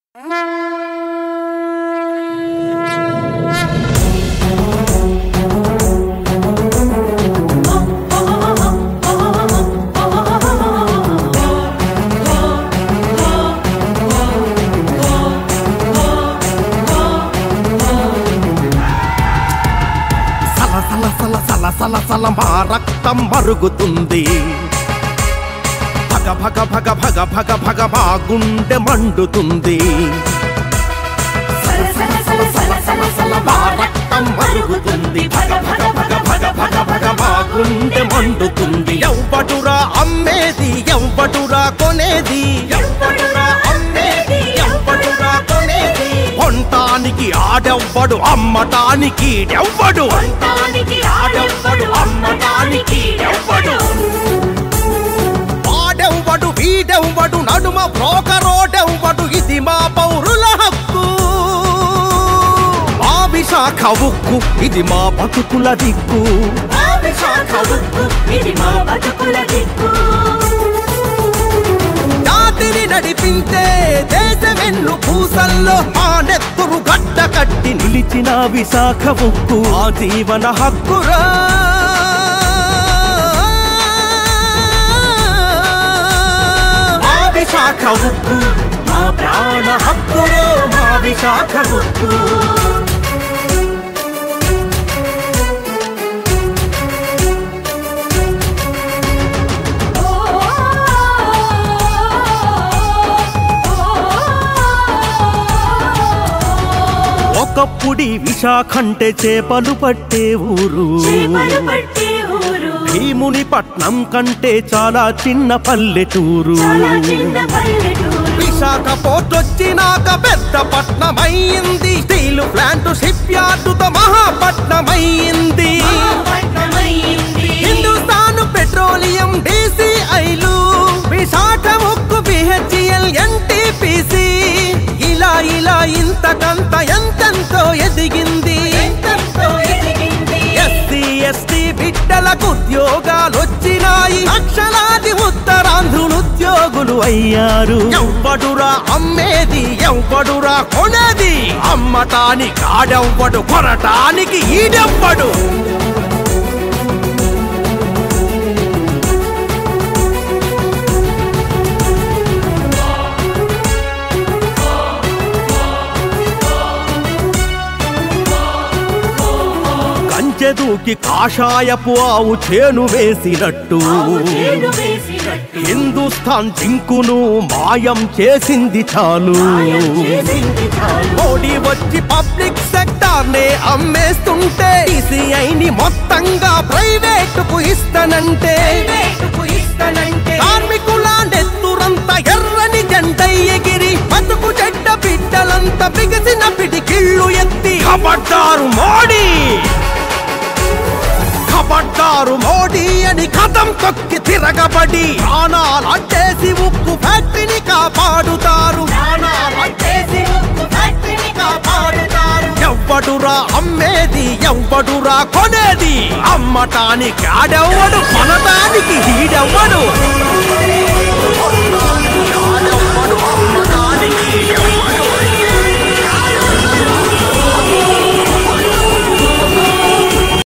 సల సల మా రక్తం మరుగుతుంది భగ భగ భగ భగ భగ భగ మా గుండె మండుతుంది సల సల సల సల సల సల మా రక్తం మరుగుతుంది భగ భగ భగ భగ భగ భగ మా గుండె మండుతుంది ఎవ్వడురా అమ్మేది ఎవ్వడురా కొనేది ఎవ్వడురా అమ్మేది ఎవ్వడురా కొనేది కొనటానికి ఆడెవ్వడు అమ్మటానికి ఎవ్వడు కొంటానికి ఆడెవ్వడు అమ్మటానికి ఎవ్వడు వాడెవ్వడు వీడెవ్వడు నడుమ బ్రోకరోడెవ్వడు ఇది మా పౌరుల హక్కు మా విశాఖ ఉక్కు ఇది మా బతుకుల దిక్కు మా విశాఖ ఉక్కు ఇది మా బతుకుల దిక్కు జాతిని నడిపించే దేశమెన్ను పూసల్లో మా నెత్తురు గడ్డ కట్టి నిలిచిన విశాఖ ఉక్కు ఆ జీవన హక్కురా మా విశాఖ ఉక్కు మా ప్రాణ హక్కులో మా విశాఖ ఉక్కు ఒకప్పుడి విశాఖంటే చేపలు పట్టే ఊరు చేపలు పట్టే ఊరు భీముని పట్నం కంటే చాలా చిన్న పల్లెటూరు చాలా చిన్న పల్లెటూరు విశాఖ పోర్ట్ వచ్చినాక పెద్ద పట్నం అయ్యింది స్టీల్ ప్లాంట్ షిప్ యార్డుతో మహాపట్నం అయ్యింది పట్టణమైంది హిందుస్థాన్ పెట్రోలియం డిసిఐలు విశాఖ ముక్కు బిహెచ్ఎల్ ఎన్టీపీసీ ఇలా ఇలా ఇంతకంత ఎంతెంతో ఎదిగింది ఎంతెంతో ఎదిగింది ఎస్సీ ఎస్టీ బిడ్డలకు ఉద్యోగాలు వచ్చినాయి లక్షలాది ఉత్తరాంధ్రులు ఉద్యోగులు అయ్యారు ఎవ్వడురా అమ్మేది ఎవ్వడురా కొనేది అమ్మటానికి ఆడెవ్వడు కొనటానికి ఈడెవ్వడు కంచెదూకి కాషాయపు ఆవు చేను వేసినట్టు ఆవు చేను వేసినట్టు హిందుస్థాన్ జింకును మాయం చేసింది చాలు మాయం చేసింది చాలు. మోడీ వచ్చి పబ్లిక్ సెక్టార్ నే అమ్మేస్తుంటే ని మొత్తంగా ప్రైవేట్ కు ఇస్తానంటే ప్రైవేటుకు ఇస్తానంటే కార్మికుల నెత్తురంతా ఎర్రని జెండై ఎగిరి బతుకు చెడ్డ బిడ్డలంతా బిగిసిన పిడికిళ్ళు ఎత్తి కబడ్డారు మోడీ కబడ్డారు మోడీ అని కథం తొక్కి తిరగబడి ప్రాణాలంటేసి ఉక్కు ఫ్యాక్టరీని కాపాడుతారు ప్రాణాలంటేసి ఉక్కు ఫ్యాక్టరీని కాపాడుతారు ఎవ్వడురా అమ్మేది ఎవ్వడురా కొనేది అమ్మటానికి ఆడెవ్వడు కొనటానికి ఈడెవ్వడు